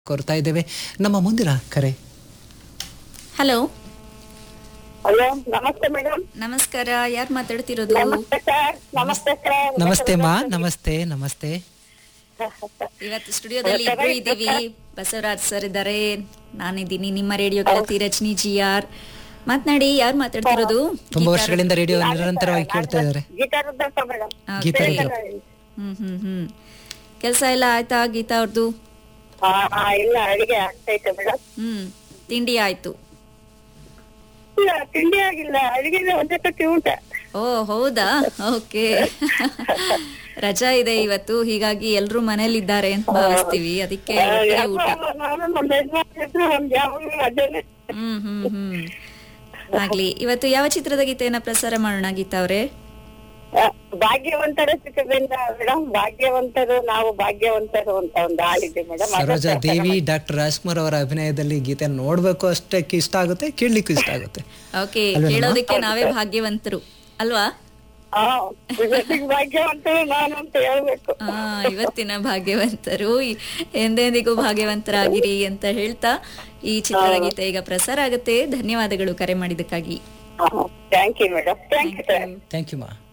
ಕೋರ್ತಾ ಇದ್ದೇವೆ ನಮ್ಮ ಮುಂದಿನ ಕರೆ ಹಲೋ ಹಲೋ ನಮಸ್ತೆ ಮೇಡಮ್ ನಮಸ್ಕಾರ ಯಾರು ಮಾತಾಡ್ತಿರೋದು ನಮಸ್ತೆ ಸರ್ ನಮಸ್ತೆ ಸರ್ ನಮಸ್ತೆ ಮಾ ನಮಸ್ತೆ ನಮಸ್ತೆ ಇವತ್ತು ಸ್ಟುಡಿಯೋದಲ್ಲಿ ಇಬ್ರು ಇದ್ದೀವಿ ಬಸವರಾಜ್ ಸರ್ ಇದ್ದಾರೆ ನಾನಿದ್ದೀನಿ ನಿಮ್ಮ ರೇಡಿಯೋ ಗೆಳತಿ ರಜನಿ ಜಿ ಆರ್ ಮಾತನಾಡಿ ಯಾರು ಮಾತಾಡ್ತಿರೋದು ತುಂಬಾ ವರ್ಷಗಳಿಂದ ರೇಡಿಯೋ ನಿರಂತರವಾಗಿ ಕೇಳ್ತಾ ಇದ್ದಾರೆ ಗೀತಾ ರುದ್ರಪ್ಪ ಮೇಡಮ್ ಆ, ಗೀತಾ ಸರಿ. ರುದ್ರ. ಹ್ಮ್ ಹ್ಮ್ ಹ್ಮ್ ಕೆಲಸ ಎಲ್ಲ ಆಯ್ತಾ ಗೀತಾ ಅವ್ರದ್ದು ಹಾ ಹಾ, ಇಲ್ಲ ಅಡಿಗೆ ಆಗ್ತೈತೆ ಮೇಡಮ್ ಹ್ಮ್ ತಿಂಡಿ ಆಯ್ತು ಇಲ್ಲ ತಿಂಡಿ ಆಗಿಲ್ಲ ಅಡಿಗೆ ಒಂದೇ ಸತಿ ಊಟ ಓ ಹೌದಾ ಓಕೆ ರಜಾ ಇದೆ ಇವತ್ತು ಹೀಗಾಗಿ ಎಲ್ರು ಮನೇಲಿದ್ದಾರೆ ಅಂತ ಭಾವಿಸ್ತೀವಿ ಅದಕ್ಕೆ ಆ, ಇವತ್ತೇ ಯಾಕೋ ಊಟ ನಾನು ನಮ್ಮ ಯಜಮಾನ್ರು ನಮ್ಗೆ ಯಾವಾಗ್ಲೂ ಅದೇನೆ ಹ್ಮ್ ಹ್ಮ್ ಹ್ಮ್ ಆಗ್ಲಿ ಇವತ್ತು ಯಾವ ಚಿತ್ರದ ಗೀತೆಯನ್ನ ಪ್ರಸಾರ ಮಾಡೋಣ ಗೀತಾ ಅವ್ರೆ ಆ, ಭಾಗ್ಯವಂತರ ಚಿತ್ರದಿಂದ ಮೇಡಮ್ ಭಾಗ್ಯವಂತರು ನಾವು ಭಾಗ್ಯವಂತರು ಅಂತ ಒಂದು ಹಾಡಿದೆ ಮೇಡಮ್ ಸರೋಜಾ ದೇವಿ ಡಾಕ್ಟರ್ ರಾಜ್ಕುಮಾರ್ ಅವರ ಅಭಿನಯದಲ್ಲಿ ಗೀತೆ ನೋಡ್ಬೇಕು ಅಷ್ಟಕ್ಕೆ ಇಷ್ಟ ಆಗುತ್ತೆ ಕೇಳಲಿಕ್ಕೂ ಇಷ್ಟ ಆಗುತ್ತೆ ಓಕೆ ಕೇಳೋದಕ್ಕೆ ನಾವೇ ಭಾಗ್ಯವಂತರು ಅಲ್ವಾ ಹಾ ಇವತ್ತಿಗೆ ಭಾಗ್ಯವಂತರು ನಾನು ಅಂತ ಹೇಳ್ಬೇಕು ಆ ಇವತ್ತಿನ ಭಾಗ್ಯವಂತರು ಈ- ಎಂದೆಂದಿಗೂ ಭಾಗ್ಯವಂತರಾಗಿರಿ ಅಂತ ಹೇಳ್ತಾ ಈ ಚಿತ್ರದ ಗೀತೆ ಈಗ ಪ್ರಸಾರ ಆಗುತ್ತೆ ಧನ್ಯವಾದಗಳು ಕರೆ ಮಾಡಿದ್ದಕ್ಕಾಗಿ thank you madam thank you sir thank you ಮಾ